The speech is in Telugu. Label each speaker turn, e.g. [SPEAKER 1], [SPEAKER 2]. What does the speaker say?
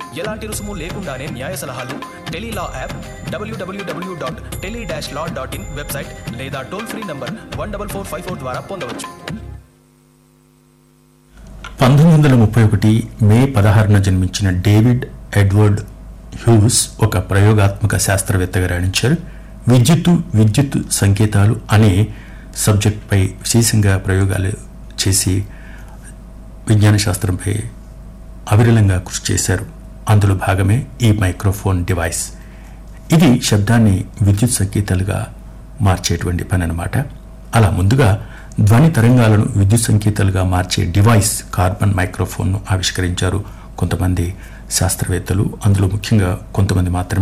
[SPEAKER 1] ఎలాంటి రుసుము లేకుండానే న్యాయ సలహాలు టెలీలా యాప్ డబ్ల్యూడబ్ల్యూడబ్ల్యూ dot tele dash law dot in website లేదా toll free number one double four five four ద్వారా పొందవచ్చు
[SPEAKER 2] పంతొమ్మిది వందల ముప్పై ఒకటి మే పదహారున జన్మించిన డేవిడ్ ఎడ్వర్డ్ హ్యూస్ ఒక ప్రయోగాత్మక శాస్త్రవేత్తగా రాణించారు విద్యుత్తు విద్యుత్ సంకేతాలు అనే సబ్జెక్ట్పై విశేషంగా ప్రయోగాలు చేసి విజ్ఞాన శాస్త్రంపై అవిరళంగా కృషి చేశారు అందులో భాగమే ఈ మైక్రోఫోన్ డివైస్ ఇది శబ్దాన్ని విద్యుత్ సంకేతాలుగా మార్చేటువంటి పని అనమాట అలా ముందుగా ధ్వని తరంగాలను విద్యుత్ సంకేతాలుగా మార్చే డివైస్ కార్బన్ మైక్రోఫోన్ను ఆవిష్కరించారు కొంతమంది శాస్త్రవేత్తలు అందులో ముఖ్యంగా కొంతమంది మాత్రమే